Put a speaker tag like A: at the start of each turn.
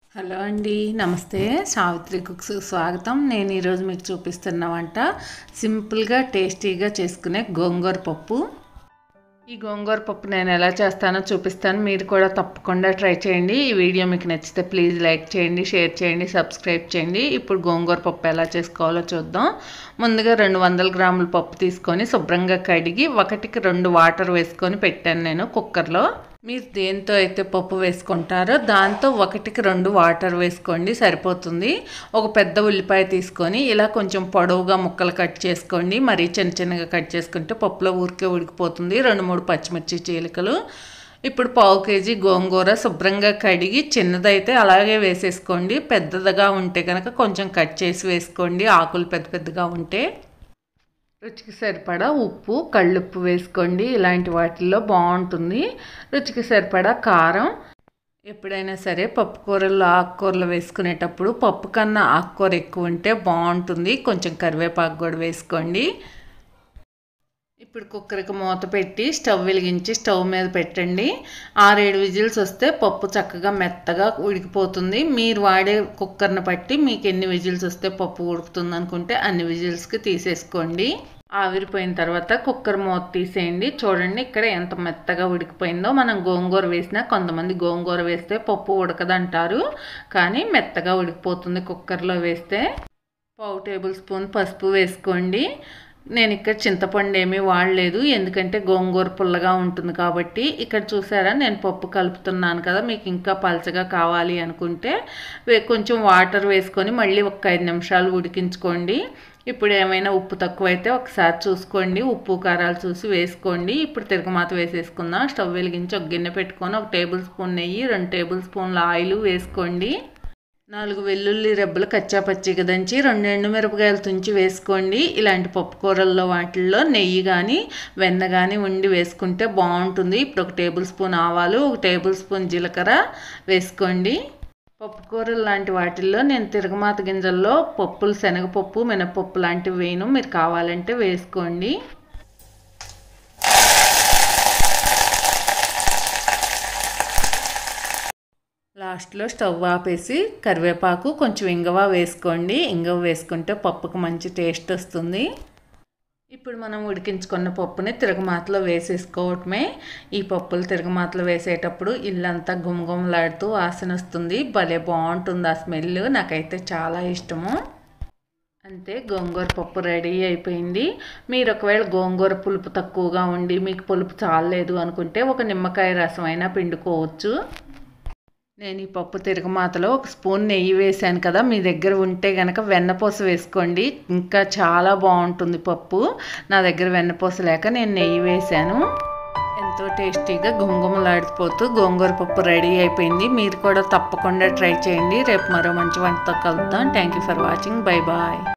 A: hello అండి నమస్తే Savitri cooks స్వాగతం నేను ఈరోజు మీకు చూపిస్తున్న వంట సింపుల్గా టేస్టీగా చేసుకునే గోంగూర పప్పు ఈ గోంగూర పప్పు నేను ఎలా చేస్తానో చూపిస్తాను మీరు కూడా తప్పకుండా ట్రై చేయండి ఈ వీడియో మీకు నచ్చితే ప్లీజ్ లైక్ చేయండి షేర్ చేయండి సబ్స్క్రైబ్ చేయండి ఇప్పుడు గోంగూర పప్పు ఎలా చేసుకోవాలో చూద్దాం ముందుగా రెండు వందల గ్రాముల పప్పు తీసుకొని శుభ్రంగా కడిగి ఒకటికి రెండు వాటర్ వేసుకొని పెట్టాను నేను కుక్కర్లో మీరు దేంతో అయితే పప్పు వేసుకుంటారో దాంతో ఒకటికి రెండు వాటర్ వేసుకోండి సరిపోతుంది ఒక పెద్ద ఉల్లిపాయ తీసుకొని ఇలా కొంచెం పొడవుగా ముక్కలు కట్ చేసుకోండి మరీ చిన్న చిన్నగా కట్ చేసుకుంటే పప్పులో ఊరికే ఉడికిపోతుంది రెండు మూడు పచ్చిమిర్చి చీలికలు ఇప్పుడు పావు కేజీ గోంగూర శుభ్రంగా కడిగి చిన్నదైతే అలాగే వేసేసుకోండి పెద్దదిగా ఉంటే కనుక కొంచెం కట్ చేసి వేసుకోండి ఆకులు పెద్ద పెద్దగా ఉంటే రుచికి సరిపడా ఉప్పు కళ్ళుప్పు వేసుకోండి ఇలాంటి వాటిల్లో బాగుంటుంది రుచికి సరిపడా కారం ఎప్పుడైనా సరే పప్పు కూరల్లో ఆకుకూరలు వేసుకునేటప్పుడు పప్పు కన్నా ఆకుకూర ఎక్కువ ఉంటే బాగుంటుంది కొంచెం కరివేపాకు కూడా వేసుకోండి ఇప్పుడు కుక్కర్కి మూత పెట్టి స్టవ్ వెలిగించి స్టవ్ మీద పెట్టండి ఆరేడు విజిల్స్ వస్తే పప్పు చక్కగా మెత్తగా ఉడికిపోతుంది మీరు వాడే కుక్కర్ని బట్టి మీకు ఎన్ని విజిల్స్ వస్తే పప్పు ఉడుకుతుంది అనుకుంటే అన్ని విజిల్స్కి తీసేసుకోండి ఆవిరిపోయిన తర్వాత కుక్కర్ మూత తీసేయండి చూడండి ఇక్కడ ఎంత మెత్తగా ఉడికిపోయిందో మనం గోంగూర వేసినా కొంతమంది గోంగూర వేస్తే పప్పు ఉడకదంటారు కానీ మెత్తగా ఉడికిపోతుంది కుక్కర్లో వేస్తే పావు టేబుల్ స్పూన్ పసుపు వేసుకోండి నేను ఇక్కడ చింతపండు ఏమీ వాడలేదు ఎందుకంటే గోంగూర పుల్లగా ఉంటుంది కాబట్టి ఇక్కడ చూసారా నేను పప్పు కలుపుతున్నాను కదా మీకు ఇంకా పలచగా కావాలి అనుకుంటే కొంచెం వాటర్ వేసుకొని మళ్ళీ ఒక ఐదు నిమిషాలు ఉడికించుకోండి ఇప్పుడు ఏమైనా ఉప్పు తక్కువైతే ఒకసారి చూసుకోండి ఉప్పు కారాలు చూసి వేసుకోండి ఇప్పుడు తిరగమాత వేసేసుకుందాం స్టవ్ వెలిగించి ఒక గిన్నె పెట్టుకొని ఒక టేబుల్ స్పూన్ నెయ్యి రెండు టేబుల్ స్పూన్ల ఆయిల్ వేసుకోండి నాలుగు వెల్లుల్లి రెబ్బలు కచ్చాపచ్చిగా దంచి రెండు ఎండుమిరపకాయలు తుంచి వేసుకోండి ఇలాంటి పప్పు కూరల్లో వాటిల్లో నెయ్యి కానీ వెన్న కానీ ఉండి వేసుకుంటే బాగుంటుంది ఇప్పుడు ఒక టేబుల్ స్పూన్ ఆవాలు ఒక టేబుల్ స్పూన్ జీలకర్ర వేసుకోండి పప్పు కూరలు లాంటి వాటిల్లో నేను తిరగమాత గింజల్లో పప్పులు శనగపప్పు మినపప్పు లాంటివి వేయను మీరు కావాలంటే వేసుకోండి లాస్ట్లో స్టవ్ ఆపేసి కరివేపాకు కొంచెం ఇంగవ వేసుకోండి ఇంగవ వేసుకుంటే పప్పుకు మంచి టేస్ట్ వస్తుంది ఇప్పుడు మనం ఉడికించుకున్న పప్పుని తిరగమాతలో వేసేసుకోవటమే ఈ పప్పులు తిరగమాతలో వేసేటప్పుడు ఇల్లంతా గుమగుమలాడుతూ వాసన వస్తుంది భలే బాగుంటుంది ఆ స్మెల్ నాకైతే చాలా ఇష్టము అంతే గోంగూర పప్పు రెడీ అయిపోయింది మీరు ఒకవేళ గోంగూర పులుపు తక్కువగా ఉండి మీకు పులుపు చాలలేదు అనుకుంటే ఒక నిమ్మకాయ రసం అయినా పిండుకోవచ్చు నేను ఈ పప్పు తిరగమాతలో ఒక స్పూన్ నెయ్యి వేసాను కదా మీ దగ్గర ఉంటే కనుక వెన్నపూస వేసుకోండి ఇంకా చాలా బాగుంటుంది పప్పు నా దగ్గర వెన్నపూస లేక నేను నెయ్యి వేశాను ఎంతో టేస్టీగా గుమగుమలాడిపోతూ గోంగూర పప్పు రెడీ అయిపోయింది మీరు కూడా తప్పకుండా ట్రై చేయండి రేపు మరో మంచి వంటతో కలుద్దాం thank you for watching bye bye